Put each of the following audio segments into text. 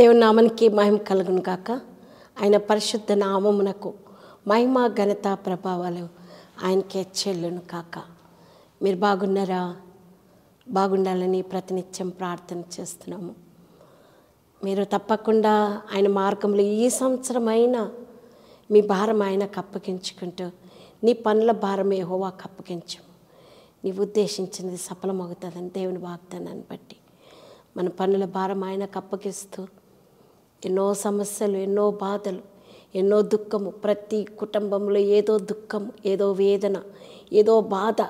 దేవుని నామానికి మహిమ కలుగును కాక ఆయన పరిశుద్ధ నామమునకు మహిమ ఘనత ప్రభావాలు ఆయనకే చెల్లును కాక మీరు బాగున్నారా బాగుండాలని ప్రతినిత్యం ప్రార్థన చేస్తున్నాము మీరు తప్పకుండా ఆయన మార్గంలో ఈ సంవత్సరమైనా మీ భారం ఆయనకు అప్పగించుకుంటూ నీ పనుల భారం యెహోవాకు అప్పగించు నీవు ఉద్దేశించింది సఫలమవుతుందని దేవుని వాగ్దానాన్ని బట్టి మన పనుల భారం ఆయనకు అప్పగిస్తూ ఎన్నో సమస్యలు ఎన్నో బాధలు ఎన్నో దుఃఖము ప్రతి కుటుంబంలో ఏదో దుఃఖం ఏదో వేదన ఏదో బాధ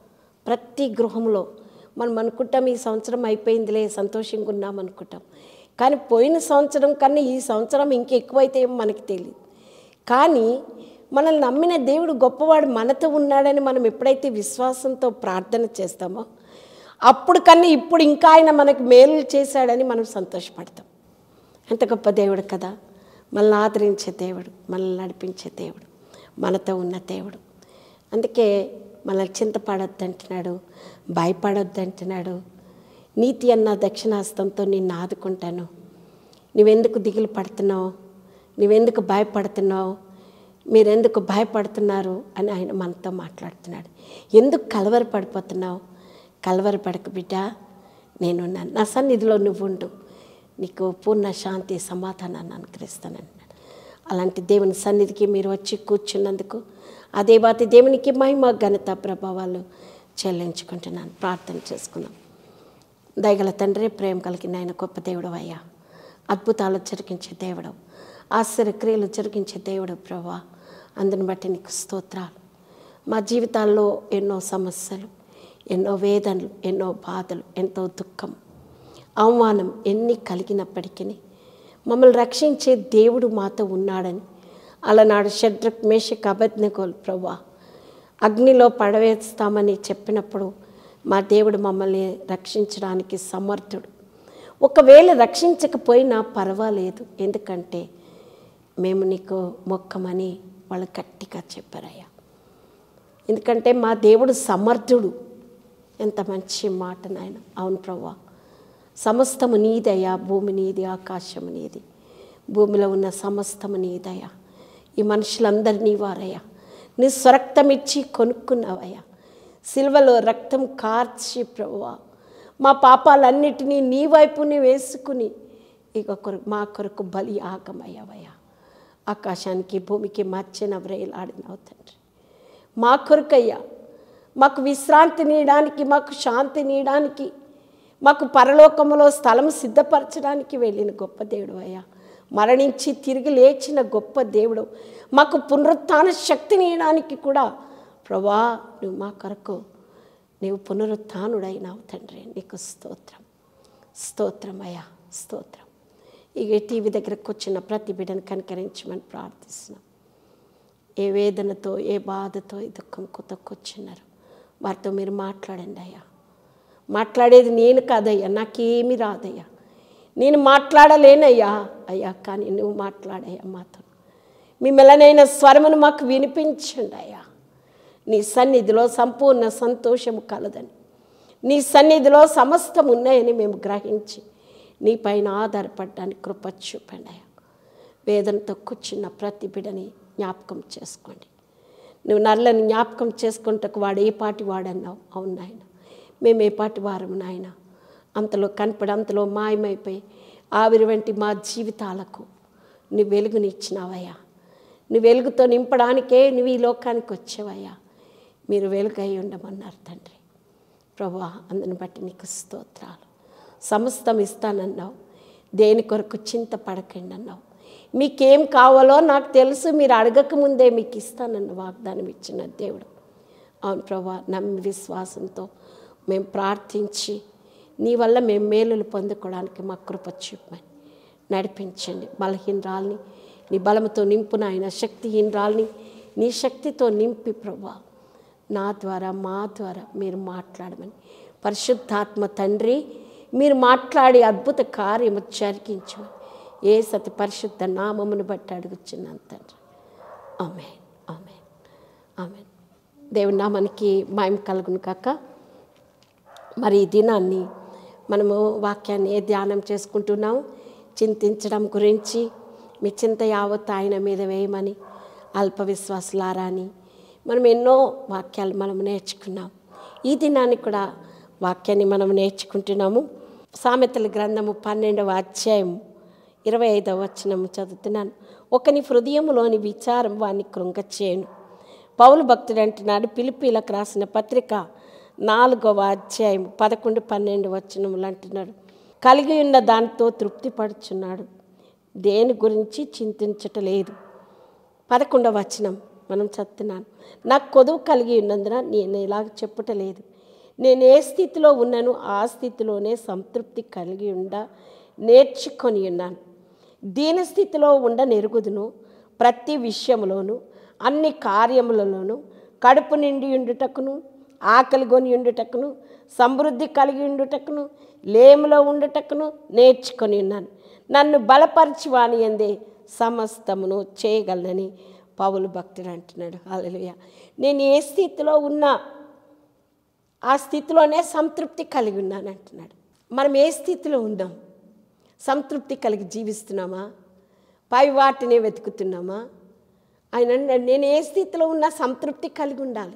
ప్రతి గృహంలో మనం అనుకుంటాం ఈ సంవత్సరం అయిపోయిందిలే సంతోషంగా ఉన్నాం అనుకుంటాం కానీ పోయిన సంవత్సరం కన్నా ఈ సంవత్సరం ఇంకెక్కువైతే ఏమో మనకి తెలియదు కానీ మనల్ని నమ్మిన దేవుడు గొప్పవాడు మనతో ఉన్నాడని మనం ఎప్పుడైతే విశ్వాసంతో ప్రార్థన చేస్తామో అప్పుడు కన్నా ఇప్పుడు ఇంకా ఆయన మనకు మేలు చేశాడని మనం సంతోషపడతాం ఎంత గొప్ప దేవుడు కదా మనల్ని ఆదరించే దేవుడు మనల్ని నడిపించే దేవుడు మనతో ఉన్న దేవుడు అందుకే మనల్ని చింతపడొద్దు అంటున్నాడు భయపడొద్దు అంటున్నాడు నీతి అన్న దక్షిణాస్తంతో నిన్ను ఆదుకుంటాను నువ్వెందుకు దిగులు పడుతున్నావు నువ్వెందుకు భయపడుతున్నావు మీరెందుకు భయపడుతున్నారు అని ఆయన మనతో మాట్లాడుతున్నాడు ఎందుకు కలవర పడిపోతున్నావు కలవర పడక బిడ్డ నేనున్నాను నా సన్నిధిలో నువ్వు ఉండు నీకు పూర్ణ శాంతి సమాధానాన్ని అనుగ్రహిస్తానన్నాడు అలాంటి దేవుని సన్నిధికి మీరు వచ్చి కూర్చున్నందుకు అదే బాతి దేవునికి మహిమ ఘనత ప్రభావాలు చెల్లించుకుంటున్నాను ప్రార్థన చేసుకున్నాం దయగల తండ్రి ప్రేమ కలిగిన ఆయన గొప్ప దేవుడు అయ్యా అద్భుతాలు జరిగించే దేవుడు ఆశ్చర్యక్రియలు జరిగించే దేవుడు ప్రభా అందుని బట్టి నీకు స్తోత్రాలు మా జీవితాల్లో ఎన్నో సమస్యలు ఎన్నో వేదనలు ఎన్నో బాధలు ఎంతో దుఃఖం అవమానం ఎన్ని కలిగినప్పటికీ మమ్మల్ని రక్షించే దేవుడు మాతో ఉన్నాడని అలనాడు షడ్రక్ మేషక్ అబద్నగోల్ ప్రభా అగ్నిలో పడవేస్తామని చెప్పినప్పుడు మా దేవుడు మమ్మల్ని రక్షించడానికి సమర్థుడు ఒకవేళ రక్షించకపోయినా పర్వాలేదు ఎందుకంటే మేము నీకు మొక్కమని వాళ్ళు గట్టిగా చెప్పారయ్యా ఎందుకంటే మా దేవుడు సమర్థుడు ఎంత మంచి మాట నాయన అవును ప్రభా సమస్తము నీదయ్యా భూమి నీది ఆకాశము నీది భూమిలో ఉన్న సమస్తము నీదయ్యా ఈ మనుషులందరినీ వారయ్యా నీ స్వరక్తం ఇచ్చి కొనుక్కున్నావయ్యా సిల్వలో రక్తం కార్చి ప్రభువా మా పాపాలన్నిటినీ నీ వైపుని వేసుకుని ఇక కొరకు మా కొరకు బలి ఆగమయ్యావయ్యా ఆకాశానికి భూమికి మధ్యన వ్రేలాడినావు తండ్రి మా కొరకయ్యా మాకు విశ్రాంతి నీయడానికి మాకు శాంతి నీయడానికి మాకు పరలోకములో స్థలం సిద్ధపరచడానికి వెళ్ళిన గొప్ప దేవుడు అయ్యా మరణించి తిరిగి లేచిన గొప్ప దేవుడు మాకు పునరుత్థాన శక్తిని ఇవ్వడానికి కూడా ప్రభా నువ్వు మా కొరకు నీవు పునరుత్థానుడైనావు తండ్రి నీకు స్తోత్రం స్తోత్రం అయ్యా స్తోత్రం ఇక టీవీ దగ్గరకు వచ్చిన ప్రతి బిడ్డను కనికరించమని ప్రార్థిస్తున్నాం ఏ వేదనతో ఏ బాధతో ఈ దుఃఖం కొత్తకొచ్చినారు వారితో మీరు మాట్లాడండి అయ్యా మాట్లాడేది నేను కాదయ్యా నాకేమీ రాదయ్యా నేను మాట్లాడలేనయ్యా అయ్యా కానీ నువ్వు మాట్లాడయ్యా మాతో మీ మెలనైన స్వరమును మాకు వినిపించండి అయ్యా నీ సన్నిధిలో సంపూర్ణ సంతోషము కలదని నీ సన్నిధిలో సమస్తం ఉన్నాయని మేము గ్రహించి నీ పైన ఆధారపడడానికి కృప చూపండి అయ్యా వేదనతో కూర్చున్న ప్రతి బిడని జ్ఞాపకం చేసుకోండి నువ్వు నల్లని జ్ఞాపకం చేసుకుంటకు వాడు ఏ పాటి వాడన్నావు అవును నాయన మేము ఏ పాటి వారము నాయన అంతలో కనపడి అంతలో మాయమైపోయి ఆవిరి వంటి మా జీవితాలకు నువ్వు వెలుగునిచ్చినావయ్యా నువ్వు వెలుగుతో నింపడానికే నువ్వు ఈ లోకానికి వచ్చావయ్యా మీరు వెలుగై ఉండమన్నారు తండ్రి ప్రభా అందుని బట్టి నీకు స్తోత్రాలు సమస్తం ఇస్తానన్నావు దేని కొరకు చింత పడకండి అన్నావు మీకేం కావాలో నాకు తెలుసు మీరు అడగక ముందే మీకు ఇస్తానన్న వాగ్దానం ఇచ్చిన దేవుడు అవును ప్రభా నమ్మి విశ్వాసంతో మేము ప్రార్థించి నీ వల్ల మేము మేలులు పొందుకోవడానికి మా కృప చూపమని నడిపించండి బలహీనరాల్ని నీ బలంతో నింపు నాయన శక్తిహీనరాల్ని నీ శక్తితో నింపి ప్రభా నా ద్వారా మా ద్వారా మీరు మాట్లాడమని పరిశుద్ధాత్మ తండ్రి మీరు మాట్లాడి అద్భుత కార్యము జరిగించమని ఏ సతి పరిశుద్ధ నామమును బట్టి అడుగుచున్నాను తండ్రి ఆమె ఆమె ఆమె దేవుని నామానికి మాయం కలుగును కాక మరి ఈ దినాన్ని మనము వాక్యాన్ని ధ్యానం చేసుకుంటున్నాం చింతించడం గురించి మీ చింత యావత్ ఆయన మీద వేయమని అల్ప విశ్వాసులారా అని మనం ఎన్నో వాక్యాలు మనం నేర్చుకున్నాం ఈ దినాన్ని కూడా వాక్యాన్ని మనం నేర్చుకుంటున్నాము సామెతల గ్రంథము పన్నెండవ అధ్యాయం ఇరవై ఐదవ వచనము చదువుతున్నాను ఒకని హృదయములోని విచారం వాణ్ణి కృంగచేయను పౌలు భక్తుడు అంటున్నాడు పిలిపిలకు రాసిన పత్రిక నాలుగవ అధ్యాయం పదకొండు పన్నెండు వచనములు అంటున్నాడు కలిగి ఉన్న దానితో తృప్తి పడుచున్నాడు దేని గురించి చింతించటలేదు పదకొండవ వచనం మనం చదువుతున్నాను నాకు కొదువు కలిగి ఉన్నందున నేను ఇలాగ చెప్పుటలేదు నేను ఏ స్థితిలో ఉన్నాను ఆ స్థితిలోనే సంతృప్తి కలిగి ఉండ నేర్చుకొని ఉన్నాను దీని స్థితిలో ఉండ నెరుగుదును ప్రతి విషయంలోనూ అన్ని కార్యములలోనూ కడుపు నిండి ఉండుటకును ఆకలి కొని ఉండుటకును సమృద్ధి కలిగి ఉండుటకును లేములో ఉండుటకును నేర్చుకొని ఉన్నాను నన్ను బలపరిచి వాని అందే సమస్తమును చేయగలనని పౌలు భక్తుడు అంటున్నాడు హాలలుయ నేను ఏ స్థితిలో ఉన్నా ఆ స్థితిలోనే సంతృప్తి కలిగి ఉన్నాను అంటున్నాడు మనం ఏ స్థితిలో ఉన్నాం సంతృప్తి కలిగి జీవిస్తున్నామా పై వాటినే వెతుకుతున్నామా ఆయన అన్నాడు, నేను ఏ స్థితిలో ఉన్నా సంతృప్తి కలిగి ఉండాలి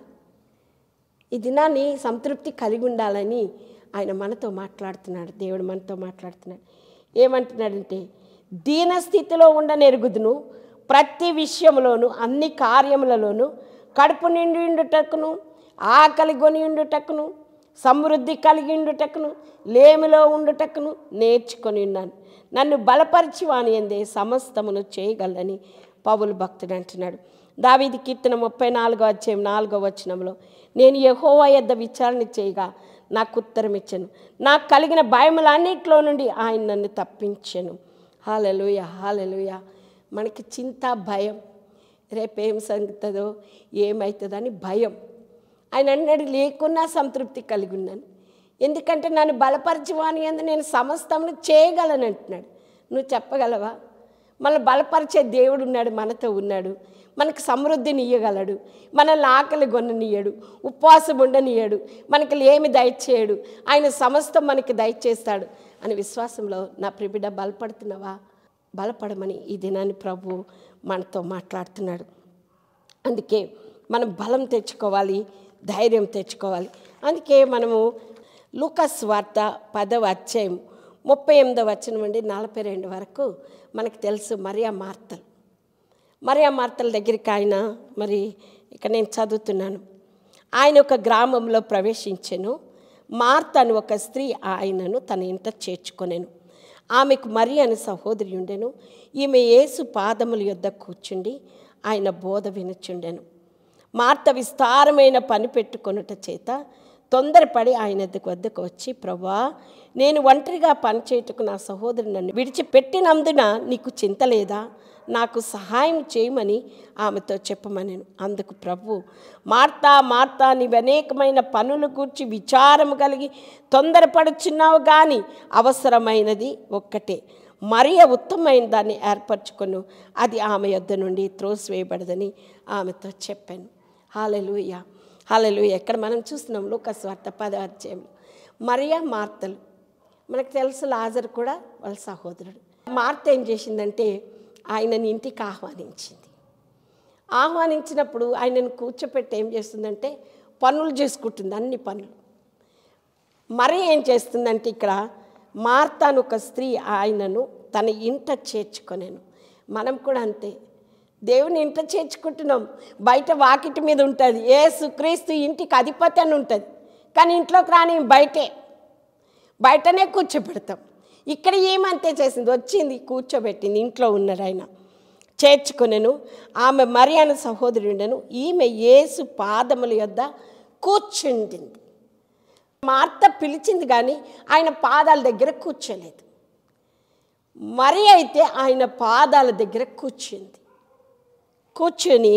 ఈ దినాన్ని సంతృప్తి కలిగి ఉండాలని ఆయన మనతో మాట్లాడుతున్నాడు దేవుడు మనతో మాట్లాడుతున్నాడు ఏమంటున్నాడంటే దీన స్థితిలో ఉండనెరుగుదును ప్రతి విషయంలోనూ అన్ని కార్యములలోనూ కడుపు నిండి ఉండుటకును ఆకలి కొని ఉండుటకును సమృద్ధి కలిగి ఉండుటకును లేమిలో ఉండుటకును నేర్చుకొని ఉన్నాను నన్ను బలపరిచి వాని అందే సమస్తమును చేయగలని పౌలు భక్తుడు అంటున్నాడు దావీది కీర్తన ముప్పై నాలుగో అధ్యాయం నాలుగో వచనంలో నేను యెహోవా యొద్ద విచారణ చేయగా నాకు ఉత్తరం ఇచ్చాను నాకు కలిగిన భయములన్నింటిలో నుండి ఆయన నన్ను తప్పించాను హాలలుయ హాలలుయ మనకి చింత భయం రేపేం సంగతుందో ఏమవుతుందని భయం ఆయన అన్నాడు లేకున్నా సంతృప్తి కలిగి ఉన్నాను ఎందుకంటే నన్ను బలపరచువాని అందు నేను సమస్తమును చేయగలను అంటున్నాడు నువ్వు చెప్పగలవా మన బలపరిచే దేవుడు ఉన్నాడు మనతో ఉన్నాడు మనకు సమృద్ధిని ఇయ్యగలడు మనల్ని ఆకలి గొన్ననియ్యడు ఉపవాసం ఉండనియ్యడు మనకి ఏమి దయచేయడు ఆయన సమస్తం మనకి దయచేస్తాడు అని విశ్వాసంలో నా ప్రిబిడ బలపడుతున్నావా బలపడమని ఈ దినాన్ని ప్రభు మనతో మాట్లాడుతున్నాడు అందుకే మనం బలం తెచ్చుకోవాలి ధైర్యం తెచ్చుకోవాలి అందుకే మనము లూకస్ వార్త పదవ అధ్యాయం ముప్పై ఎనిమిదవ వచనం నుండి నలభై రెండు వరకు మనకు తెలుసు మరియా మార్తలు మరియా మార్తల దగ్గరికి ఆయన మరి ఇక నేను చదువుతున్నాను ఆయన ఒక గ్రామంలో ప్రవేశించెను మార్త అని ఒక స్త్రీ ఆయనను తన ఇంట చేర్చుకొనెను ఆమెకు మరి అని సహోదరి ఉండెను ఈమె యేసు పాదముల యొద్ద కూర్చుండి ఆయన బోధ వినుచుండెను మార్త విస్తారమైన పని పెట్టుకొనుట చేత తొందరపడి ఆయన వద్దకు వచ్చి ప్రభా నేను ఒంటరిగా పనిచేయటకు నా సహోదరు నన్ను విడిచిపెట్టినందున నీకు చింత లేదా నాకు సహాయం చేయమని ఆమెతో చెప్పమనేను అందుకు ప్రభు మార్తా మార్తా నీవు అనేకమైన పనులు కూర్చి విచారము కలిగి తొందరపడుచున్నావు కానీ అవసరమైనది ఒక్కటే మరియ ఉత్తమమైన దాన్ని ఏర్పరచుకొను అది ఆమె యొద్ద నుండి త్రోసివేయబడదని ఆమెతో చెప్పాను హాలెలుయ హాలెలుయ ఎక్కడ మనం చూస్తున్నాం లోకస్వార్త పదాధ్యాయంలో మరియా మార్తలు మనకు తెలుసు లాజర్ కూడా వాళ్ళ సహోదరుడు మార్త ఏం చేసిందంటే ఆయనని ఇంటికి ఆహ్వానించింది ఆహ్వానించినప్పుడు ఆయనను కూర్చోపెట్టి ఏం చేస్తుందంటే పనులు చేసుకుంటుంది అన్ని పనులు మరి ఏం చేస్తుందంటే ఇక్కడ మార్తాను ఒక స్త్రీ ఆయనను తన ఇంట చేర్చుకొనేను మనం కూడా అంతే దేవుని ఇంట చేర్చుకుంటున్నాం బయట వాకిటి మీద ఉంటుంది ఏసు క్రీస్తు ఇంటికి అధిపతి అని ఉంటుంది కానీ ఇంట్లోకి రాని బయటే బయటనే కూర్చోబెడతాం ఇక్కడ ఏమంతే చేసింది వచ్చింది కూర్చోబెట్టింది ఇంట్లో ఉన్నాడు ఆయన చేర్చుకొనెను ఆమె మరియాన సహోదరి ఉండెను ఈమె యేసు పాదముల యొద్ద కూర్చుండింది మార్త పిలిచింది కానీ ఆయన పాదాల దగ్గర కూర్చోలేదు మరి అయితే ఆయన పాదాల దగ్గర కూర్చుంది కూర్చొని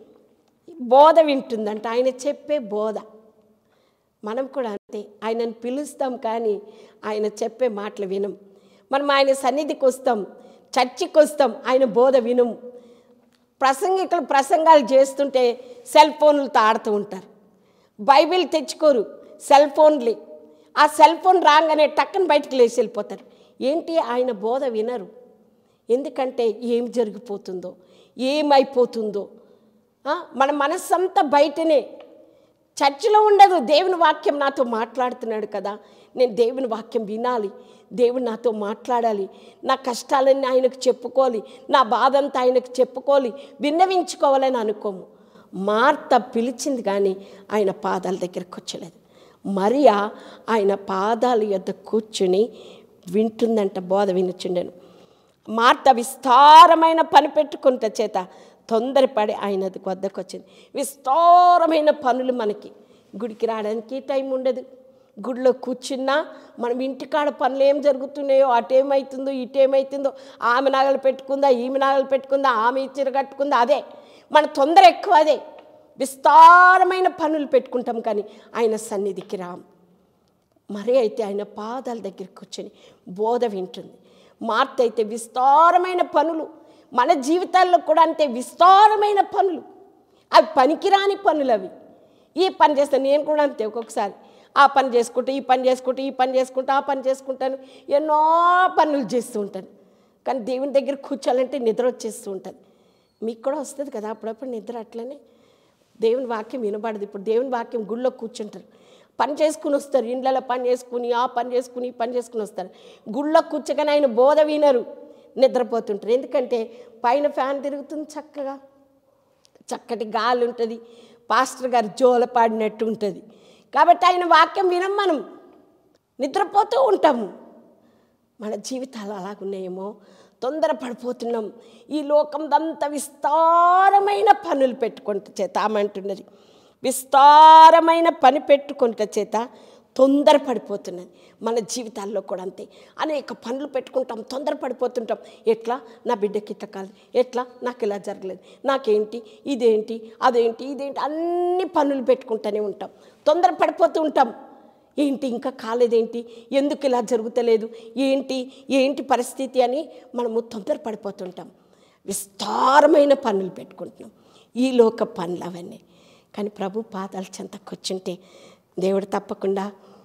బోధ వింటుందంట ఆయన చెప్పే బోధ మనం కూడా అంతే ఆయనను పిలుస్తాం కానీ ఆయన చెప్పే మాటలు వినం మనం ఆయన సన్నిధికి వస్తాం చర్చికి వస్తాం ఆయన బోధ వినం ప్రసంగికులు ప్రసంగాలు చేస్తుంటే సెల్ ఫోన్లతో ఆడుతూ ఉంటారు బైబిల్ తెచ్చుకోరు సెల్ ఫోన్లు ఆ సెల్ ఫోన్ రాగానే టక్కన బయటకు లేచి వెళ్ళిపోతారు ఏంటి ఆయన బోధ వినరు ఎందుకంటే ఏం జరిగిపోతుందో ఏమైపోతుందో ఆ, మన మనస్సంతా బయటనే చర్చిలో ఉండదు దేవుని వాక్యం నాతో మాట్లాడుతున్నాడు కదా నేను దేవుని వాక్యం వినాలి దేవుడు నాతో మాట్లాడాలి నా కష్టాలన్నీ ఆయనకు చెప్పుకోవాలి నా బాధ అంతా ఆయనకు చెప్పుకోవాలి విన్నవించుకోవాలని అనుకోము మార్త పిలిచింది కానీ ఆయన పాదాల దగ్గరికి వచ్చలేదు మరియా ఆయన పాదాల యొద్ద కూర్చుని వింటుందంట బోధ వినుచుండెను మార్త విస్తారమైన పని పెట్టుకుంట చేత తొందరపడి ఆయన వద్దకు వచ్చింది విస్తారమైన పనులు మనకి గుడికి రావడానికి టైం ఉండదు గుడిలో కూర్చున్నా మనం ఇంటికాడ పనులు ఏం జరుగుతున్నాయో అటేమవుతుందో ఇటేమవుతుందో ఆమె నగలు పెట్టుకుందా ఈమె నగలు పెట్టుకుందా ఆమె చీర కట్టుకుందా అదే మన తొందర ఎక్కువ అదే విస్తారమైన పనులు పెట్టుకుంటాం కానీ ఆయన సన్నిధికి రాం మరి అయితే ఆయన పాదాల దగ్గరికి కూర్చొని బోధ వింటుంది మార్త అయితే విస్తారమైన పనులు మన జీవితాల్లో కూడా అంతే విస్తారమైన పనులు అవి పనికిరాని పనులు అవి ఈ పని చేస్తాను నేను కూడా అంతే ఒక్కొక్కసారి ఆ పని చేసుకుంటూ ఈ పని చేసుకుంటూ ఈ పని చేసుకుంటూ ఆ పని చేసుకుంటాను ఎన్నో పనులు చేస్తూ ఉంటాను కానీ దేవుని దగ్గర కూర్చోాలంటే నిద్ర వచ్చేస్తూ ఉంటుంది మీకు కూడా వస్తుంది కదా అప్పుడప్పుడు నిద్ర అట్లనే దేవుని వాక్యం వినబడదు ఇప్పుడు దేవుని వాక్యం గుళ్ళో కూర్చుంటారు పని చేసుకుని వస్తారు ఇండ్లలో పని చేసుకుని ఆ పని చేసుకుని ఈ పని చేసుకుని వస్తారు గుళ్ళో కూర్చోగానే ఆయన బోధ వినరు నిద్రపోతుంటారు ఎందుకంటే పైన ఫ్యాన్ తిరుగుతుంది చక్కగా చక్కటి గాలి ఉంటుంది పాస్టర్ గారు జోల పాడినట్టు ఉంటుంది కాబట్టి ఆయన వాక్యం వినం మనం నిద్రపోతూ ఉంటాము మన జీవితాలు అలాగున్నాయేమో తొందర పడిపోతున్నాం ఈ లోకందంతా విస్తారమైన పనులు పెట్టుకుంట చేత ఆమె అంటున్నది విస్తారమైన పని పెట్టుకుంట చేత తొందర పడిపోతున్నది మన జీవితాల్లో కూడా అంతే అనేక పనులు పెట్టుకుంటాం తొందర పడిపోతుంటాం ఎట్లా నా బిడ్డకి ఇట్లా కాదు ఎట్లా నాకు ఇలా జరగలేదు నాకేంటి ఇదేంటి అదేంటి ఇదేంటి అన్ని పనులు పెట్టుకుంటూనే ఉంటాం తొందర పడిపోతూ ఉంటాం ఏంటి ఇంకా కాలేదేంటి ఎందుకు ఇలా జరుగుతలేదు ఏంటి ఏంటి పరిస్థితి అని మనము తొందర పడిపోతుంటాం విస్తారమైన పనులు పెట్టుకుంటున్నాం ఈ లోక పనులు అవన్నీ కానీ ప్రభు పాదాల చెంతకు కూర్చుంటే దేవుడు తప్పకుండా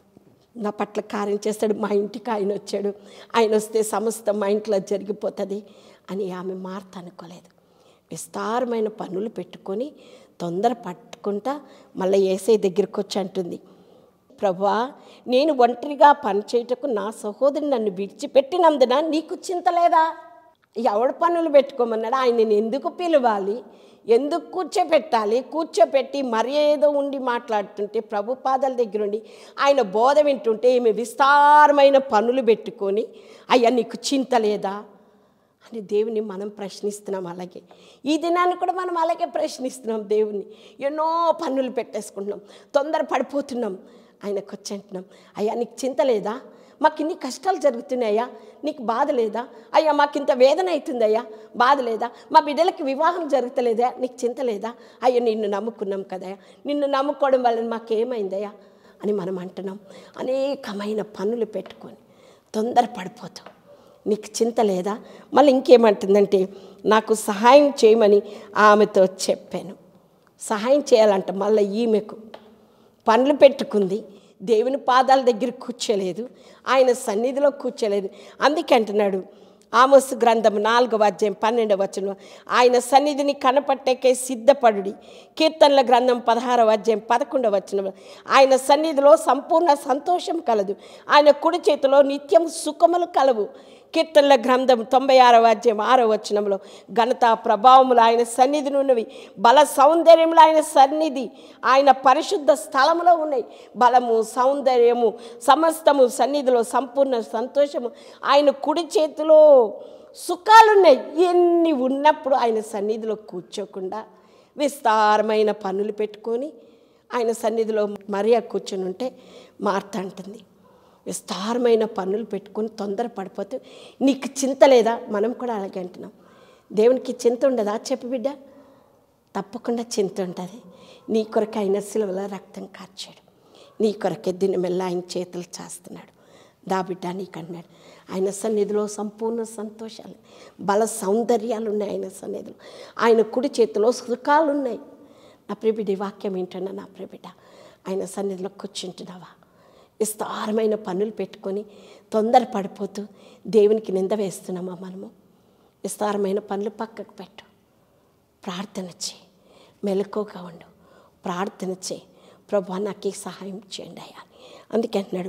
నా పట్ల కార్యం చేస్తాడు మా ఇంటికి ఆయన వచ్చాడు ఆయన వస్తే సమస్త మా ఇంట్లో జరిగిపోతుంది అని ఆమె మార్త అనుకోలేదు విస్తారమైన పనులు పెట్టుకొని తొందర పట్టుకుంటా మళ్ళీ ఏసై దగ్గరికి వచ్చి అంటుంది ప్రభా నేను ఒంటరిగా పనిచేయటకు నా సహోదరుని నన్ను విడిచిపెట్టినందున నీకు చింత లేదా ఎవడు పనులు పెట్టుకోమన్నాడు ఆయనని ఎందుకు పిలవాలి ఎందుకు కూర్చోపెట్టాలి కూర్చోపెట్టి మరి ఏదో ఉండి మాట్లాడుతుంటే ప్రభు పాదాల దగ్గర ఉండి ఆయన బోధ వింటుంటే ఈమె విస్తారమైన పనులు పెట్టుకొని అయ్యా నీకు చింత లేదా అని దేవుని మనం ప్రశ్నిస్తున్నాం అలాగే ఈ దినాన్ని కూడా మనం అలాగే ప్రశ్నిస్తున్నాం దేవుని ఎన్నో పనులు పెట్టేసుకుంటున్నాం తొందర పడిపోతున్నాం ఆయనకు వచ్చి అంటున్నాం అయ్యా నీకు చింత లేదా మాకు ఇన్ని కష్టాలు జరుగుతున్నాయా నీకు బాధ లేదా అయ్యా మాకు ఇంత వేదన అవుతుందయ్యా బాధ లేదా మా బిడ్డలకి వివాహం జరుగుతలేదా నీకు చింత లేదా అయ్యా నిన్ను నమ్ముకున్నాం కదయ్యా నిన్ను నమ్ముకోవడం వల్ల మాకేమైందయ్యా అని మనం అంటున్నాం అనేకమైన పనులు పెట్టుకొని తొందర పడిపోతాం నీకు చింత లేదా మళ్ళీ ఇంకేమంటుందంటే నాకు సహాయం చేయమని ఆమెతో చెప్పాను సహాయం చేయాలంట మళ్ళీ ఈమెకు పనులు పెట్టుకుంది దేవుని పాదాల దగ్గర కూర్చోలేదు ఆయన సన్నిధిలో కూర్చోలేదు అందుకే అంటున్నాడు ఆమోస్ గ్రంథం నాలుగవ అధ్యాయం పన్నెండవ వచనం ఆయన సన్నిధిని కనపట్టేకే సిద్ధపడుడి కీర్తనల గ్రంథం పదహారవ అధ్యాయం పదకొండవ వచనం ఆయన సన్నిధిలో సంపూర్ణ సంతోషం కలదు ఆయన కుడి చేతిలో నిత్యం సుఖములు కలవు కీర్తనల గ్రంథం తొంభై ఆరవ అధ్యాయం ఆరవ వచనంలో ఘనత ప్రభావములు ఆయన సన్నిధిని ఉన్నవి బల సౌందర్యములు ఆయన సన్నిధి ఆయన పరిశుద్ధ స్థలములో ఉన్నాయి బలము సౌందర్యము సమస్తము సన్నిధిలో సంపూర్ణ సంతోషము ఆయన కుడి చేతిలో సుఖాలున్నాయి ఎన్ని ఉన్నప్పుడు ఆయన సన్నిధిలో కూర్చోకుండా విస్తారమైన పనులు పెట్టుకొని ఆయన సన్నిధిలో మరియా కూర్చొని ఉంటే మార్త అంటుంది విస్తారమైన పనులు పెట్టుకొని తొందర పడిపోతే నీకు చింత లేదా మనం కూడా అలాగే అంటున్నాం దేవునికి చింత ఉండదా చెప్పు బిడ్డ తప్పకుండా చింత ఉంటుంది నీ కొరకు ఆయన సిలువలో రక్తం కార్చాడు నీ కొరకే దినమెల్ల ఆయన చేతులు చేస్తున్నాడు దా బిడ్డ నీకు అన్నాడు ఆయన సన్నిధిలో సంపూర్ణ సంతోషాలు బల సౌందర్యాలు ఉన్నాయి ఆయన సన్నిధిలో ఆయన కుడి చేతిలో సుఖాలు ఉన్నాయి నా ప్రిబిడ్డ ఈ వాక్యం ఏంటన్నా నా ప్రిబిడ్డ ఆయన సన్నిధిలో కూర్చుంటున్నావా విస్తారమైన పనులు పెట్టుకొని తొందర పడిపోతూ దేవునికి నింద వేస్తున్నామా మనము విస్తారమైన పనులు పక్కకు పెట్టు ప్రార్థన చేయి మెలకుగా ఉండు ప్రార్థన చేయి ప్రభా నాకు ఈ సహాయం చేయండి అయ్యా అందుకే అంటున్నాడు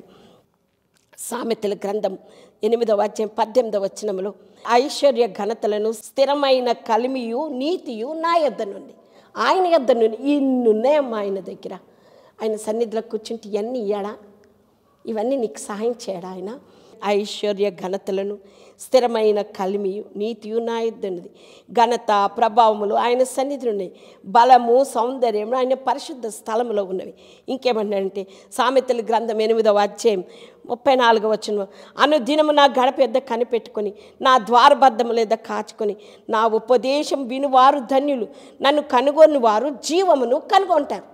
సామెతల గ్రంథం ఎనిమిదవ అధ్యాయం పద్దెనిమిదవ వచనంలో ఐశ్వర్య ఘనతలను స్థిరమైన కలిమియు నీతియు నా యొద్ద నుండి ఆయన యొద్ద నుండి ఇన్ని ఉన్నాయమ్మా ఆయన దగ్గర ఆయన సన్నిధిలో కూర్చుంటే ఇవన్నీ ఇయ్యాడా ఇవన్నీ నీకు సహాయం చేయడా ఆయన ఐశ్వర్య ఘనతలను స్థిరమైన కలిమియు నీతియు నా యుద్ధున్నది ఘనత ప్రభావములు ఆయన సన్నిధి ఉన్నాయి బలము సౌందర్యం ఆయన పరిశుద్ధ స్థలములో ఉన్నవి ఇంకేమన్నాడంటే సామెతల గ్రంథం ఎనిమిదవ అధ్యాయం ముప్పై నాలుగవ వచ్చిన అనుదినము నా గడప యొద్ద కనిపెట్టుకొని నా ద్వారబద్ధము లేదా కాచుకొని నా ఉపదేశం వినువారు ధన్యులు నన్ను కనుగొని వారు జీవమును కనుగొంటారు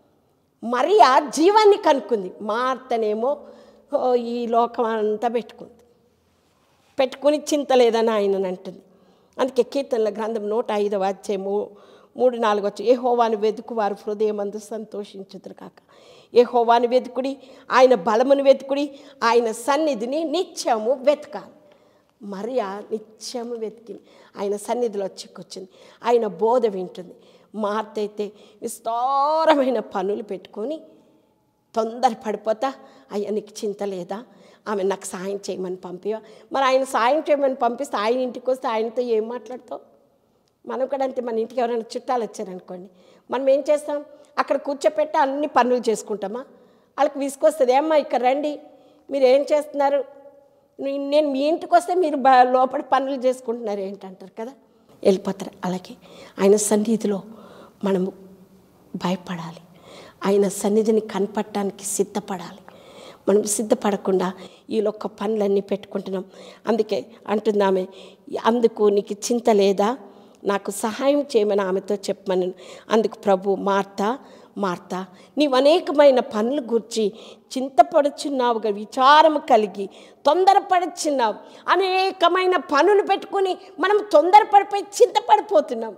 మరియా జీవాన్ని కనుక్కుంది మార్తనేమో ఓ, ఈ లోకం అంతా పెట్టుకుంది పెట్టుకుని చింత లేదని ఆయన అంటుంది అందుకే కీర్తనల గ్రంథం నూట ఐదవ అధ్యాయము మూడు నాలుగు వచ్చి ఏ హోవాను వెతుకు వారు హృదయమందు సంతోషించుదురు కాక ఏ హోవాను వెతుకుడి ఆయన బలమును వెతుకుడి ఆయన సన్నిధిని నిత్యము వెతకాలి మరియా నిత్యము వెతికింది ఆయన సన్నిధిలో చిక్కొచ్చింది ఆయన బోధ వింటుంది మార్త అయితే విస్తారమైన పనులు పెట్టుకొని తొందర పడిపోతా అయ్యా నీకు చింత లేదా ఆమె నాకు సాయం చేయమని పంపివా మరి ఆయన సాయం చేయమని పంపిస్తే ఆయన ఇంటికి వస్తే ఆయనతో ఏం మాట్లాడతావు మనం కూడా అంతే మన ఇంటికి ఎవరైనా చుట్టాలు వచ్చారనుకోండి మనం ఏం చేస్తాం అక్కడ కూర్చోపెట్టి అన్ని పనులు చేసుకుంటామా వాళ్ళకి విసుకొస్తుంది ఏమ్మా ఇక్కడ రండి మీరు ఏం చేస్తున్నారు నే- నేను మీ ఇంటికి వస్తే మీరు బ లోపల పనులు చేసుకుంటున్నారు ఏంటంటారు కదా వెళ్ళిపోతారు అలాగే ఆయన సన్నిధిలో మనము భయపడాలి ఆయన సన్నిధిని కనపడటానికి సిద్ధపడాలి మనం సిద్ధపడకుండా ఈ యొక్క పనులన్నీ పెట్టుకుంటున్నాం అందుకే అంటుంది అందుకు నీకు చింత లేదా నాకు సహాయం చేయమని ఆమెతో చెప్పమని అందుకు ప్రభు మార్తా మార్తా నీవు అనేకమైన పనులు గుర్చి చింతపడుచున్నావుగా విచారము కలిగి తొందరపడుచున్నావు అనేకమైన పనులు పెట్టుకుని మనం తొందరపడిపోయి చింతపడిపోతున్నాం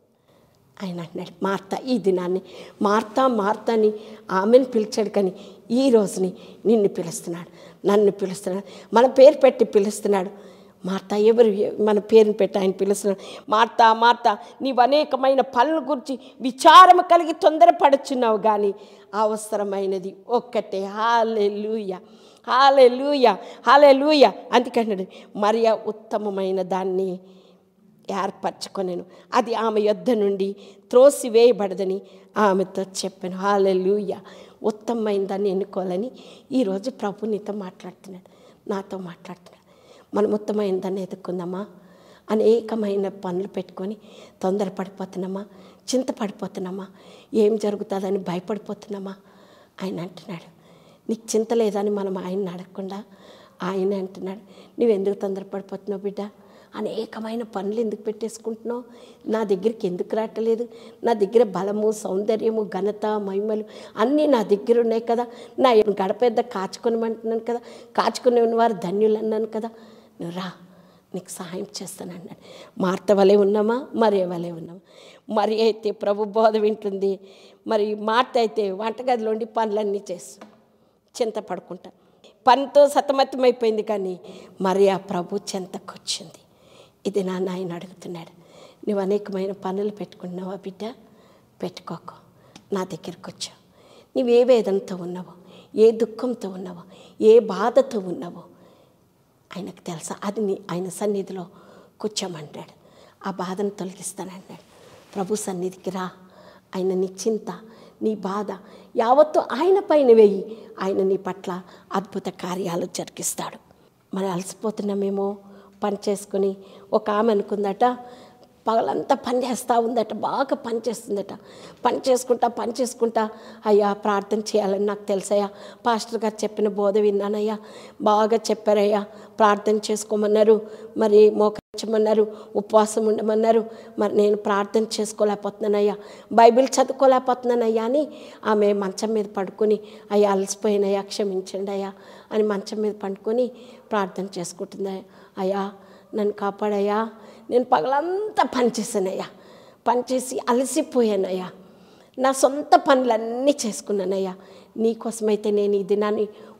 ఆయన అన్నాడు మార్త ఈ దినాన్ని మార్తా మార్తాని ఆమెను పిలిచాడు కానీ ఈ రోజుని నిన్ను పిలుస్తున్నాడు నన్ను పిలుస్తున్నాడు మన పేరు పెట్టి పిలుస్తున్నాడు మార్త ఎవరు మన పేరుని పెట్టి ఆయన పిలుస్తున్నాడు మార్తా మార్త నీవు అనేకమైన పనుల గురించి విచారం కలిగి తొందరపడుచున్నావు కానీ అవసరమైనది ఒక్కటే హాలే లూయ హాలే లూయ హాలే లూయ అందుకన్నాడు మరియా ఉత్తమమైన దాన్ని ఏర్పరచుకొనెను అది ఆమె యొద్ద నుండి త్రోసివేయబడదని ఆమెతో చెప్పాను హాలెలూయ ఉత్తమమైన దాన్ని ఎన్నుకోవాలని ఈరోజు ప్రభు నీతో మాట్లాడుతున్నాడు నాతో మాట్లాడుతున్నాడు మనం ఉత్తమైన దాన్ని ఎదుర్కొందామా అనేకమైన పనులు పెట్టుకొని తొందరపడిపోతున్నామా చింతపడిపోతున్నామా ఏం జరుగుతుందని భయపడిపోతున్నామా ఆయన అంటున్నాడు నీకు చింత లేదని మనం ఆయన్ని అడగకుండా ఆయన అంటున్నాడు నువ్వెందుకు తొందరపడిపోతున్నావు బిడ్డ అనేకమైన పనులు ఎందుకు పెట్టేసుకుంటున్నావు నా దగ్గరికి ఎందుకు రావట్లేదు నా దగ్గర బలము సౌందర్యము ఘనత మహిమలు అన్నీ నా దగ్గర ఉన్నాయి కదా నా గడపెద్ద కాచుకొనమంటున్నాను కదా కాచుకునే వారు ధన్యులు అన్నాను కదా నువ్వు రా నీకు సహాయం చేస్తాను అన్నాడు మార్త వలె ఉన్నామా మరి వలె ఉన్నామా మరి అయితే ప్రభు బోధ వింటుంది మరి మార్త అయితే వంటగదిలోండి పనులన్నీ చేస్తాం చింతపడుకుంటా పనితో సతమతమైపోయింది కానీ మరి ఆ ప్రభు చెంతకొచ్చింది ఇది నా నాయన అడుగుతున్నాడు నువ్వు అనేకమైన పనులు పెట్టుకున్నావా బిడ్డ పెట్టుకోకు నా దగ్గరికి వచ్చావు నువ్వు ఏ వేదనతో ఉన్నావో ఏ దుఃఖంతో ఉన్నావో ఏ బాధతో ఉన్నావో ఆయనకు తెలుసా అది నీ ఆయన సన్నిధిలో కూర్చోమంటాడు ఆ బాధను తొలగిస్తానన్నాడు ప్రభు సన్నిధికి రా ఆయన నీ చింత నీ బాధ యావత్తు ఆయన పైన వేయి ఆయన నీ పట్ల అద్భుత కార్యాలు జరిగిస్తాడు మరి అలసిపోతున్నామేమో పని చేసుకుని ఒక ఆమె అనుకుందట పగలంతా పని చేస్తూ ఉందట బాగా పని చేస్తుందట పని చేసుకుంటా పని చేసుకుంటా అయ్యా ప్రార్థన చేయాలని నాకు తెలుసయ్యా పాస్టర్ గారు చెప్పిన బోధ విన్నానయ్యా బాగా చెప్పారయ్యా ప్రార్థన చేసుకోమన్నారు మరి మోకరించమన్నారు ఉపవాసం ఉండమన్నారు మరి నేను ప్రార్థన చేసుకోలేకపోతున్నానయ్యా బైబిల్ చదువుకోలేకపోతున్నానయ్యా అని ఆమె మంచం మీద పడుకొని అయ్యా అలసిపోయినయ్యా క్షమించండి అయ్యా అని మంచం మీద పండుకొని ప్రార్థన చేసుకుంటుంది అయ్యా నన్ను కాపాడయ్యా నేను పగలంతా పనిచేసానయ్యా పనిచేసి అలసిపోయానయ్యా నా సొంత పనులన్నీ చేసుకున్నానయ్యా నీకోసమైతే నేను ఈ దినాన్ని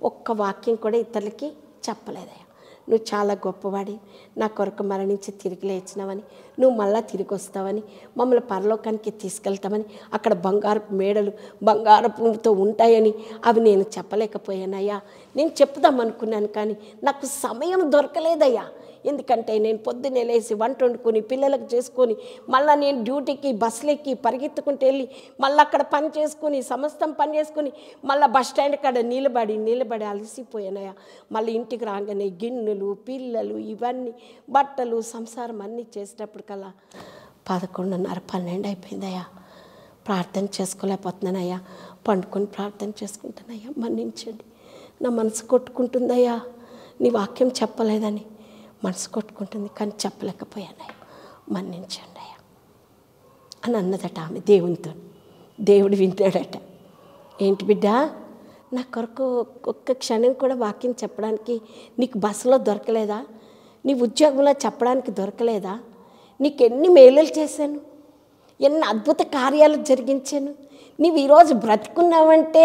ఒక్క వాక్యం కూడా ఇతరులకి చెప్పలేదయ్యా నువ్వు చాలా గొప్పవాడి నా కొరకు మరణించి తిరిగి లేచినావని నువ్వు మళ్ళా తిరిగి వస్తావని మమ్మల్ని పరలోకానికి తీసుకెళ్తామని అక్కడ బంగారపు మేడలు బంగారపుతో ఉంటాయని అవి నేను చెప్పలేకపోయానయ్యా నేను చెప్దాం అనుకున్నాను కానీ నాకు సమయం దొరకలేదయ్యా ఎందుకంటే నేను పొద్దున్నే లేచి వంట వండుకొని పిల్లలకు చేసుకొని మళ్ళీ నేను డ్యూటీకి బస్సులెక్కి పరిగెత్తుకుంటూ వెళ్ళి మళ్ళీ అక్కడ పని చేసుకొని సమస్తం పని చేసుకొని మళ్ళీ బస్ స్టాండ్ కాడ నిలబడి నిలబడి అలసిపోయానయ్యా మళ్ళీ ఇంటికి రాగానే గిన్నెలు పిల్లలు ఇవన్నీ బట్టలు సంసారం అన్నీ చేసేటప్పటికల్లా పదకొండున్నర పన్నెండు అయిపోయిందయ్యా ప్రార్థన చేసుకోలేకపోతున్నానయ్యా పండుకొని ప్రార్థన చేసుకుంటానయ్యా మన్నించండి నా మనసు కొట్టుకుంటుందయ్యా నీ వాక్యం చెప్పలేదని మనసు కొట్టుకుంటుంది కానీ చెప్పలేకపోయానయ్యా మన్నించండి అయ్యా అని అన్నదట ఆమె దేవునితో దేవుడు వింటాడట ఏంటి బిడ్డ నా కొరకు ఒక్క క్షణం కూడా వాక్యం చెప్పడానికి నీకు బస్సులో దొరకలేదా నీ ఉద్యోగంలో చెప్పడానికి దొరకలేదా నీకు ఎన్ని మేలులు చేశాను ఎన్ని అద్భుత కార్యాలు జరిగించాను నీవు ఈరోజు బ్రతుకున్నావంటే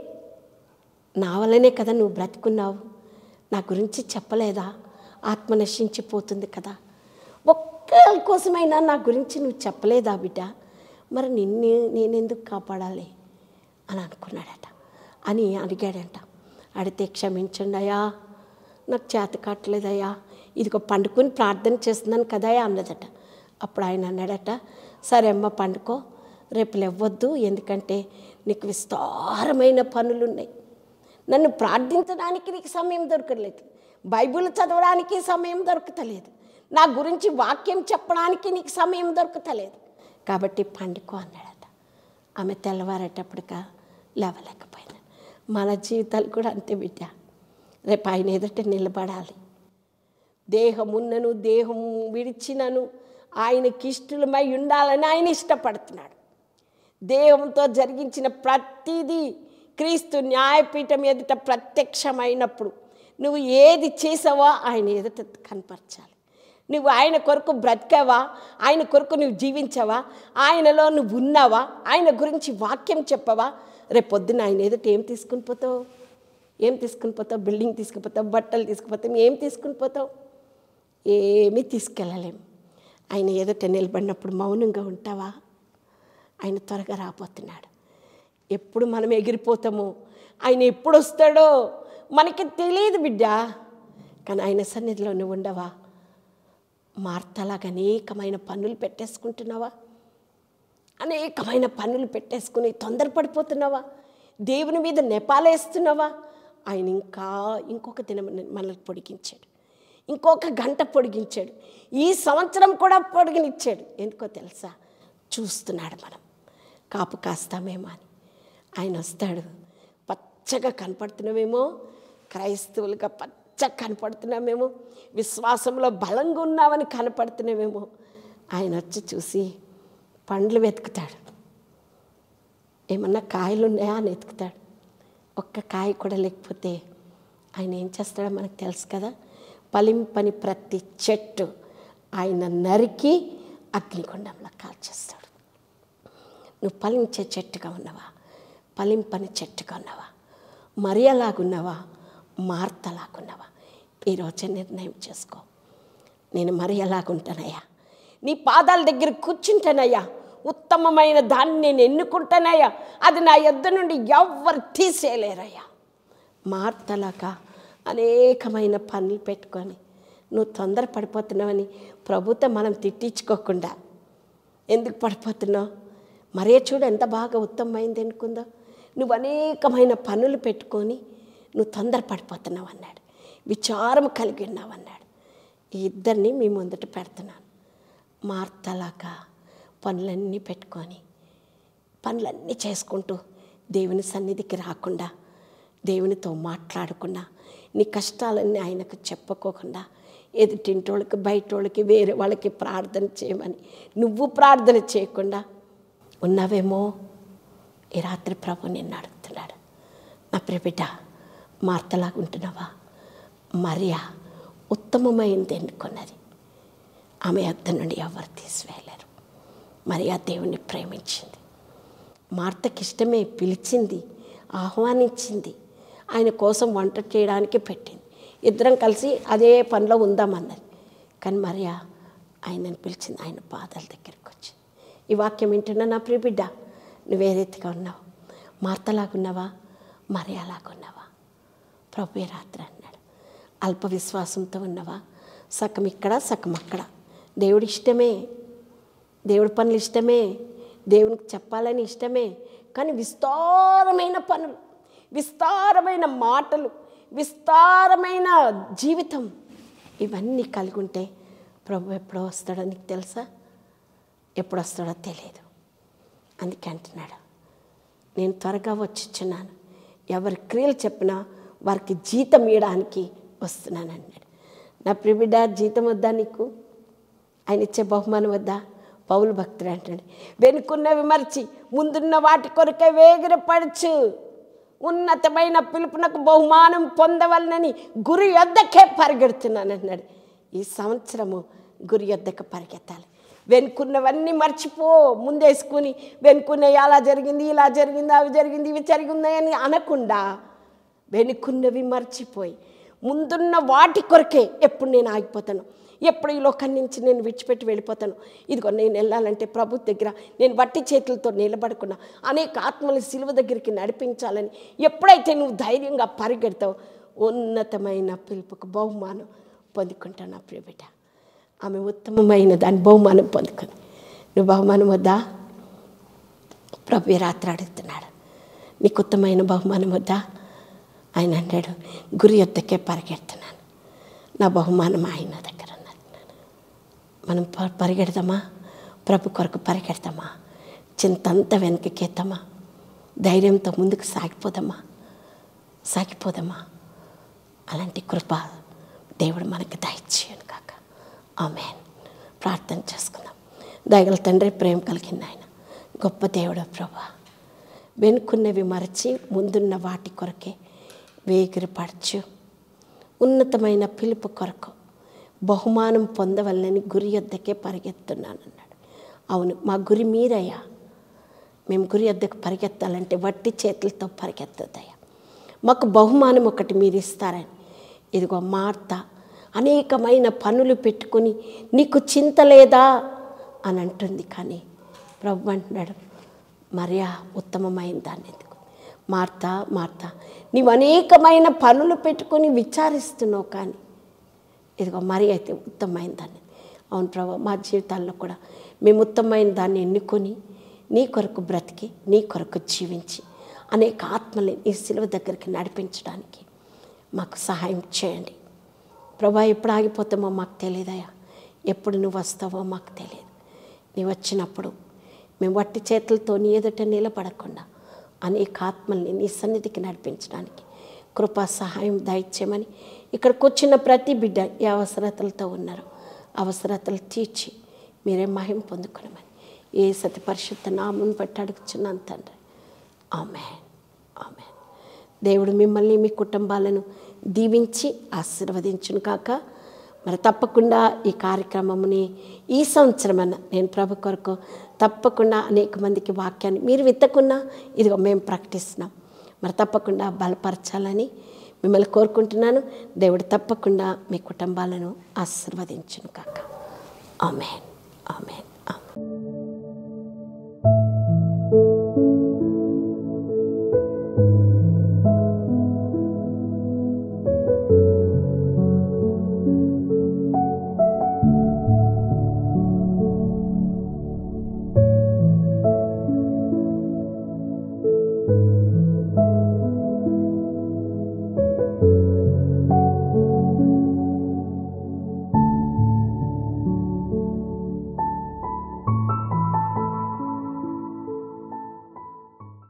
నా వల్లనే కదా నువ్వు బ్రతుకున్నావు నా గురించి చెప్పలేదా ఆత్మ నశించిపోతుంది కదా ఒక్క కోసమైనా నా గురించి నువ్వు చెప్పలేదా బిడ్డ మరి నిన్ను నేనెందుకు కాపాడాలి అని అనుకున్నాడట అని అడిగాడంట అడిగితే క్షమించండి అయ్యా నాకు చేత కావట్లేదయ్యా ఇదిగో పండుకొని ప్రార్థన చేస్తున్నాను కదయ్యా అన్నదట అప్పుడు ఆయన అన్నాడట సరే అమ్మ పండుకో రేపు లేవద్దు ఎందుకంటే నీకు విస్తారమైన పనులు ఉన్నాయి నన్ను ప్రార్థించడానికి నీకు సమయం దొరకలేదు బైబిల్ చదవడానికి సమయం దొరుకుతలేదు నా గురించి వాక్యం చెప్పడానికి నీకు సమయం దొరుకుతలేదు కాబట్టి పండుకో అన్నాడట ఆమె తెల్లవారేటప్పటిక లేవలేకపోయింది మన జీవితాలు కూడా అంతే బిడ్డ రేపు ఆయన ఎదుట నిలబడాలి దేహమున్నను దేహం విడిచినను ఆయనకి ఇష్టలమై ఉండాలని ఆయన ఇష్టపడుతున్నాడు దేహంతో జరిగించిన ప్రతిదీ క్రీస్తు న్యాయపీఠం ఎదుట ప్రత్యక్షమైనప్పుడు నువ్వు ఏది చేసావో ఆయన ఎదుట కనపరచాలి నువ్వు ఆయన కొరకు బ్రతికావా ఆయన కొరకు నువ్వు జీవించావా ఆయనలో నువ్వు ఉన్నావా ఆయన గురించి వాక్యం చెప్పవా రేపు పొద్దున్న ఆయన ఎదుట ఏం తీసుకుని పోతావు ఏం తీసుకుని పోతావు బిల్డింగ్ తీసుకుపోతావు బట్టలు తీసుకుపోతావు ఏం తీసుకుని పోతావు ఏమీ తీసుకెళ్ళలేం ఆయన ఎదుట నిలబడినప్పుడు మౌనంగా ఉంటావా ఆయన త్వరగా రాబోతున్నాడు ఎప్పుడు మనం ఎగిరిపోతామో ఆయన ఎప్పుడు వస్తాడో మనకి తెలియదు బిడ్డ కానీ ఆయన సన్నిధిలో నువ్వు ఉండవా మార్తలాగా అనేకమైన పనులు పెట్టేసుకుంటున్నావా అనేకమైన పనులు పెట్టేసుకుని తొందరపడిపోతున్నావా దేవుని మీద నెపాలేస్తున్నావా ఆయన ఇంకా ఇంకొక దినం మనల్ని పొడిగించాడు ఇంకొక గంట పొడిగించాడు ఈ సంవత్సరం కూడా పొడిగినిచ్చాడు ఎందుకో తెలుసా చూస్తున్నాడు మనం కాపు కాస్తామేమో అని ఆయన వస్తాడు పచ్చగా కనపడుతున్నామేమో క్రైస్తవులుగా పచ్చగా కనపడుతున్నామేమో విశ్వాసంలో బలంగా ఉన్నామని కనపడుతున్నామేమో ఆయన వచ్చి చూసి పండ్లు వెతుకుతాడు ఏమన్నా కాయలు ఉన్నాయా అని వెతుకుతాడు ఒక్క కాయ కూడా లేకపోతే ఆయన ఏం చేస్తాడో మనకు తెలుసు కదా పలింపని ప్రతి చెట్టు ఆయన నరికి అగ్నిగుండంలో కాల్చేస్తాడు నువ్వు ఫలించే చెట్టుగా ఉన్నావా ఫలింపని చెట్టుగా ఉన్నావా మరియలాగున్నావా మార్తలాగున్నావా ఈరోజే నిర్ణయం చేసుకో నేను మరి ఎలాగుంటానయ్యా నీ పాదాల దగ్గర కూర్చుంటానయ్యా ఉత్తమమైన దాన్ని నేను ఎన్నుకుంటానయ్యా అది నా యొద్ద నుండి ఎవ్వరు తీసేయలేరయ్యా మార్తలాగా అనేకమైన పనులు పెట్టుకొని నువ్వు తొందర పడిపోతున్నావని ప్రభుత్వం మనం తిట్టించుకోకుండా ఎందుకు పడిపోతున్నావు మరే చూడు ఎంత బాగా ఉత్తమమైంది అనుకుందో నువ్వు అనేకమైన పనులు పెట్టుకొని నువ్వు తొందర పడిపోతున్నావు అన్నాడు విచారం కలిగి ఉన్నావు అన్నాడు ఈ ఇద్దరిని మీ ముందట పెడుతున్నాను మార్తలాగా పనులన్నీ పెట్టుకొని పనులన్నీ చేసుకుంటూ దేవుని సన్నిధికి రాకుండా దేవునితో మాట్లాడకుండా నీ కష్టాలన్నీ ఆయనకు చెప్పుకోకుండా ఎదుటింటోళ్ళకి బయటోళ్ళకి వేరే వాళ్ళకి ప్రార్థన చేయమని నువ్వు ప్రార్థన చేయకుండా ఉన్నావేమో ఈ రాత్రి ప్రభు నిన్ను అడుగుతున్నాడు నా ప్రియబిడ్డ మార్తలాగా ఉంటున్నావా మరియా ఉత్తమమైంది ఎన్నుకున్నది ఆమె అద్ద నుండి ఎవరు తీసివేయలేరు మరియా దేవుణ్ణి ప్రేమించింది మార్తకి ఇష్టమే పిలిచింది ఆహ్వానించింది ఆయన కోసం వంట చేయడానికి పెట్టింది ఇద్దరం కలిసి అదే పనిలో ఉందామన్నది కానీ మరియా ఆయనను పిలిచింది ఆయన పాదాల దగ్గరికి వచ్చింది ఈ వాక్యం వింటున్నా నా ప్రియ బిడ్డ నువ్వే రీతిగా ఉన్నావు మార్తలాగున్నావా మరియాలాగున్నావా ప్రభు ఈ రాత్రి అన్నాడు అల్ప విశ్వాసంతో ఉన్నవా సగం ఇక్కడ సగం అక్కడ దేవుడి ఇష్టమే దేవుడి పనులు ఇష్టమే దేవునికి చెప్పాలని ఇష్టమే కానీ విస్తారమైన పనులు విస్తారమైన మాటలు విస్తారమైన జీవితం ఇవన్నీ కలిగి ఉంటే ప్రభు ఎప్పుడో వస్తాడో నీకు తెలుసా ఎప్పుడు వస్తాడో తెలియదు అందుకే అంటున్నాడు నేను త్వరగా వచ్చిచ్చున్నాను ఎవరి క్రియలు చెప్పినా వారికి జీతం ఇవ్వడానికి వస్తున్నాను అన్నాడు నా ప్రిబిడ్డ జీతం వద్దా నీకు ఆయన ఇచ్చే బహుమానం వద్దా పౌలు భక్తుడు అంటాడు వెనుకున్నవి మర్చి ముందున్న వాటి కొరకే వేగిరపడచ్చు ఉన్నతమైన పిలుపునకు బహుమానం పొందవలనని గురి యొద్దకే పరిగెడుతున్నాను అన్నాడు ఈ సంవత్సరము గురి యొద్దకు పరిగెత్తాలి వెనుకున్నవన్నీ మర్చిపో ముందేసుకుని వెనుకున్న అలా జరిగింది ఇలా జరిగింది అవి జరిగింది ఇవి జరిగిందని అనకుండా వెనుకున్నవి మర్చిపోయి ముందున్న వాటి కొరకే ఎప్పుడు నేను ఆగిపోతాను ఎప్పుడు ఈ లోకం నుంచి నేను విడిచిపెట్టి వెళ్ళిపోతాను ఇదిగో నేను వెళ్ళాలంటే ప్రభు దగ్గర నేను వట్టి చేతులతో నిలబడుకున్నా అనేక ఆత్మల సిలువ దగ్గరికి నడిపించాలని ఎప్పుడైతే నువ్వు ధైర్యంగా పరిగెడతావు ఉన్నతమైన పిలుపుకు బహుమానం పొందుకుంటావు నా ప్రియ బిడ్డ ఆమె ఉత్తమమైన దాని బహుమానం పొందుకుంది నువ్వు బహుమానం వద్దా ప్రభు ఈ రాత్రి అడుగుతున్నాడు నీకు ఉత్తమైన బహుమానం వద్దా ఆయన అన్నాడు గురి యొద్దకే పరిగెడుతున్నాను నా బహుమానం ఆయన దగ్గర ఉన్నది మనం ప- పరిగెడదామా ప్రభు కొరకు పరిగెడతామా చింతంతా వెనకకేద్దామా ధైర్యంతో ముందుకు సాగిపోదామా సాగిపోదామా అలాంటి కృప దేవుడు మనకి దయచేయను కాక ఆమెన్ ప్రార్థన చేసుకుందాం దయగల తండ్రి ప్రేమ కలిగిన ఆయన గొప్ప దేవుడు ప్రభా వెనుకున్నవి మరచి ముందున్న వాటి కొరకే వేగిరపరచు ఉన్నతమైన పిలుపు కొరకు బహుమానం పొందవల్లని గురి యొద్దకే పరిగెత్తున్నానన్నాడు అవును మా గురి మీరయ్యా మేము గురి వద్దకు పరిగెత్తాలంటే వట్టి చేతులతో పరిగెత్తదయ్యా మాకు బహుమానం ఒకటి మీరు ఇస్తారని ఇదిగో మార్త అనేకమైన పనులు పెట్టుకొని నీకు చింత లేదా అని అంటుంది కానీ ప్రభు అంటున్నాడు మరియా ఉత్తమమైన దాన్ని ఎందుకు మార్త మార్త నీవు అనేకమైన పనులు పెట్టుకొని విచారిస్తున్నావు కానీ ఇదిగో మరి అయితే ఉత్తమమైన దాన్ని అవును ప్రభు మా జీవితాల్లో కూడా మేము ఉత్తమమైన దాన్ని ఎన్నుకొని నీ కొరకు బ్రతికి నీ కొరకు జీవించి అనేక ఆత్మల్ని నీ సిలువ దగ్గరికి నడిపించడానికి మాకు సహాయం చేయండి ప్రభా ఎప్పుడు ఆగిపోతామో మాకు తెలియదయా ఎప్పుడు నువ్వు వస్తావో మాకు తెలియదు నీవు వచ్చినప్పుడు మేము వట్టి చేతులతో నీ ఎదుట నిలబడకుండా అనేక ఆత్మల్ని నీ సన్నిధికి నడిపించడానికి కృపా సహాయం దయచేయమని ఇక్కడికి వచ్చిన ప్రతి బిడ్డ ఏ అవసరతలతో ఉన్నారో అవసరతలు తీర్చి మీరే మహిం పొందుకునమని ఏ సతి పరిశుద్ధ నామం బట్టి అడుగుచున్నాను తండ్రి ఆమె ఆమె దేవుడు మిమ్మల్ని మీ కుటుంబాలను దీవించి ఆశీర్వదించును కాక మరి తప్పకుండా ఈ కార్యక్రమముని ఈ సంవత్సరమన్న నేను ప్రభు కొరకు తప్పకుండా అనేక మందికి వాక్యాన్ని మీరు విత్తకున్నా ఇదిగో మేము ప్రకటిస్తున్నాం మరి తప్పకుండా బలపరచాలని మిమ్మల్ని కోరుకుంటున్నాను దేవుడు తప్పకుండా మీ కుటుంబాలను ఆశీర్వదించును కాక ఆమెన్ ఆమెన్ ఆమెన్